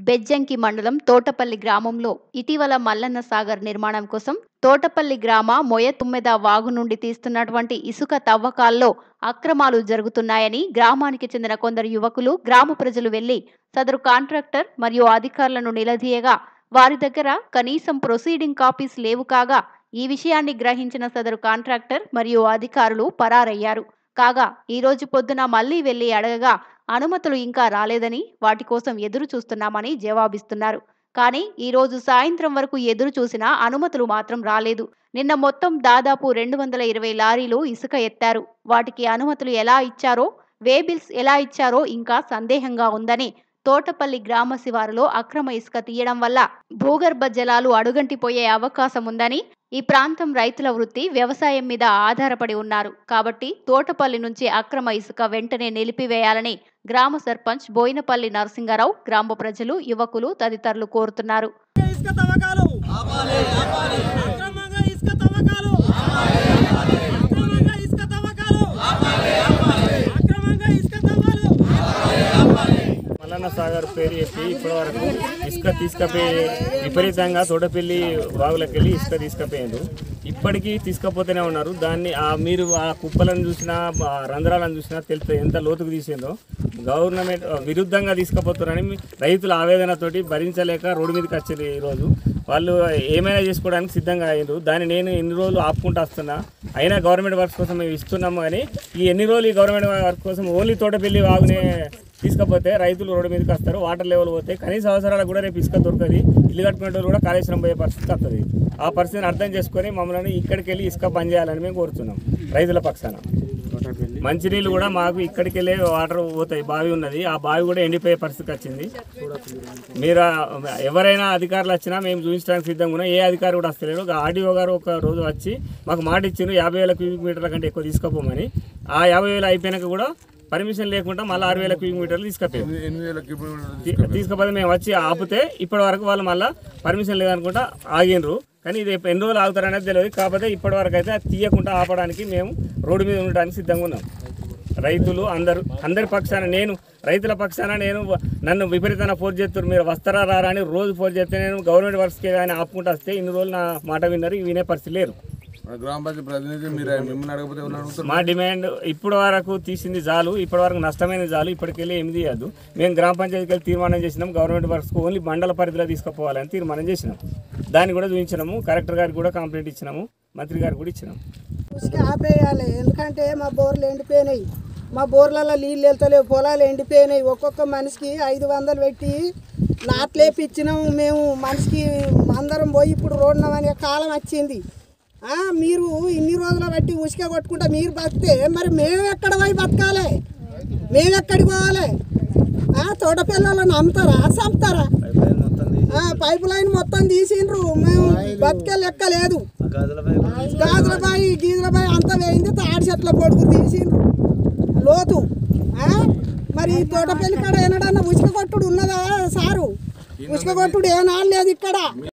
బెజ్జంకి మండలం తోటపల్లి గ్రామంలో ఇటీవల మల్లన్న సాగర్ నిర్మాణం కోసం తోటపల్లి గ్రామ మొయ తుమ్మెద వాగు నుండి తీస్తున్నటువంటి ఇసుక తవ్వకాల్లో అక్రమాలు జరుగుతున్నాయని గ్రామానికి చెందిన కొందరు యువకులు గ్రామ ప్రజలు వెళ్లి సదరు కాంట్రాక్టర్ మరియు అధికారులను నిలదీయగా వారి దగ్గర కనీసం ప్రొసీడింగ్ కాపీస్ లేవు కాగా ఈ విషయాన్ని గ్రహించిన సదరు కాంట్రాక్టర్ మరియు అధికారులు పరారయ్యారు కాగా ఈ రోజు పొద్దున మళ్లీ వెళ్లి అడగగా అనుమతులు ఇంకా రాలేదని వాటి కోసం ఎదురు చూస్తున్నామని జవాబిస్తున్నారు కానీ ఈ రోజు సాయంత్రం వరకు ఎదురు చూసినా అనుమతులు మాత్రం రాలేదు నిన్న మొత్తం దాదాపు రెండు వందల ఇరవై లారీలు ఇసుక ఎత్తారు వాటికి అనుమతులు ఎలా ఇచ్చారో వే బిల్స్ ఎలా ఇచ్చారో ఇంకా సందేహంగా ఉందని తోటపల్లి గ్రామ శివారులో అక్రమ ఇసుక తీయడం వల్ల భూగర్భ జలాలు అడుగంటిపోయే అవకాశం ఉందని ఈ ప్రాంతం రైతుల వృత్తి వ్యవసాయం మీద ఆధారపడి ఉన్నారు కాబట్టి తోటపల్లి నుంచి అక్రమ ఇసుక వెంటనే నిలిపివేయాలని గ్రామ సర్పంచ్ బోయినపల్లి నరసింగారావు గ్రామ ప్రజలు యువకులు తదితరులు కోరుతున్నారు ఇసుక తవ్వకాలు అక్రమంగా ఇసుక తవ్వకాలు అక్రమంగా ఇసుక తవ్వకాలు అక్రమంగా ఇసుక తవ్వాలు మల్లన్న సాగర్ పేరు చెప్పి ఇప్పటి వరకు ఇసుక తీసుకపోయి విపరీతంగా తోటపల్లి బావులకు వెళ్ళి ఇసుక తీసుకుపోయారు ఇప్పటికీ తీసుకపోతూనే ఉన్నారు దాన్ని ఆ మీరు ఆ కుప్పలను చూసినా ఆ రంధ్రాలను చూసినా తెలుస్తుంది ఎంత లోతుకు తీసిందో గవర్నమెంట్ విరుద్ధంగా తీసుకుపోతున్నారని మీ- రైతుల ఆవేదనతోటి భరించలేక రోడ్డు మీదకి వచ్చారు ఈరోజు వాళ్ళు ఏమైనా చేసుకోవడానికి సిద్ధంగా అయ్యారు దాన్ని నేను ఎన్ని రోజులు ఆపుకుంటూ వస్తున్నా అయినా గవర్నమెంట్ వర్క్స్ కోసం మేము ఇస్తున్నాము కానీ ఈ ఎన్ని రోజులు ఈ గవర్నమెంట్ వర్క్ కోసం ఓన్లీ తోటపల్లి వాగునే తీసుకపోతే రైతులు రోడ్డు మీదకి వస్తారు వాటర్ లెవెల్ పోతే కనీస అవసరాలకు కూడా రేపు ఇసుక దొరకదు ఇల్లు కట్టుకునే వాళ్ళు కూడా కాళేశ్వరం పోయే పరిస్థితి వస్తుంది ఆ పరిస్థితిని అర్థం చేసుకొని మమ్మల్ని ఇక్కడికి వెళ్ళి ఇసుక బంద్ చేయాలని మేము కోరుతున్నాం రైతుల పక్షాన మంచినీళ్ళు కూడా మాకు ఇక్కడికి వెళ్ళే వాటర్ పోతాయి బావి ఉన్నది ఆ బావి కూడా ఎండిపోయే పరిస్థితి వచ్చింది మీరు ఆ- ఎవరైనా అధికారులు వచ్చినా మేము చూపించడానికి సిద్ధంగా ఉన్నాం ఏ అధికారి కూడా వస్తలేడు ఆర్డీఓ గారు ఒక రోజు వచ్చి మాకు మాట ఇచ్చిండ్రు యాభై వేల క్యూబిక్ మీటర్ల కంటే ఎక్కువ తీసుకుపోమని ఆ యాభై వేలు అయిపోయినాక కూడా పర్మిషన్ లేకుండా మళ్ళీ ఆరు వేల క్యూబిక్ మీటర్లు తీసుకపోయాం ఎనిమిది వేల కిలోమీటర్లు తీసుకపోతే మేము వచ్చి ఆపితే ఇప్పటి వరకు వాళ్ళు మళ్ళీ పర్మిషన్ లేదనుకుంటా ఆగిండ్రు కానీ ఇది ఎన్ని రోజులు ఆగుతారనేది తెలియదు కాకపోతే ఇప్పటి వరకు అయితే అది తీయకుండా ఆపడానికి మేము రోడ్డు మీద ఉండడానికి సిద్ధంగా ఉన్నాం రైతులు అందరూ అందరి పక్షాన నేను రైతుల పక్షాన నేను నన్ను విపరీతంగా ఫోర్స్ చేస్తారు మీరు వస్తారా రారా అని రోజు ఫోర్స్ చేస్తే నేను గవర్నమెంట్ వర్క్స్కి కానీ ఆపుకుంటూ వస్తే ఇన్ని రోజులు నా మాట విన్నారు వినే పరిస్థితి లేరు మన గ్రామ పంచాయతీ ప్రతినిధి మీరు మిమ్మల్ని అడగకపోతే ఎవరిని అడుగుతారు మా డిమాండ్ ఇప్పటి వరకు తీసింది చాలు ఇప్పటి వరకు నష్టమైన చాలు ఇప్పటికెళ్ళి ఏమి తీయద్దు మేము గ్రామ పంచాయతీకి వెళ్ళి తీర్మానం చేసినాం గవర్నమెంట్ వర్క్స్కి ఓన్లీ మండల పరిధిలో తీసుకుపోవాలని తీర్మానం చేసినాం దాన్ని కూడా చూపించినాము కలెక్టర్ గారికి కూడా కంప్లైంట్ ఇచ్చినాము మంత్రి గారికి కూడా ఇచ్చినాం ఉసుక ఆపేయాలి ఎందుకంటే మా బోర్లు ఎండిపోయినాయి మా బోర్లలో నీళ్ళు వెళ్తలేవు పొలాలు ఎండిపోయినాయి ఒక్కొక్క మనిషికి ఐదు వందలు పెట్టి నాట్లేపిచ్చినాము మేము మనిషికి అందరం పోయి ఇప్పుడు రోడ్నమనే కాలం వచ్చింది ఆ, మీరు ఇన్ని రోజులు బట్టి ఉసుక కొట్టుకుంటా మీరు బతితే మరి మేము ఎక్కడ పోయి బతకాలి మేము ఎక్కడికి పోవాలి ఆ, తోటపిల్లలను అమ్ముతారా చంపుతారా ఆ, పైపు లైన్ మొత్తం తీసిండ్రు మేము బతికే లెక్క లేదు గాజులబాయి గీజులబాయి అంతా వేయింది తాడి చెట్ల పొడుగు తీసిండ్రు లోతు ఆ? మరి ఈ తోటపల్లి కాడ ఏనాడన్నా ఉసుక కొట్టుడు ఉన్నదా సారు ఉసుక కొట్టుడు ఏనాడు లేదు ఇక్కడ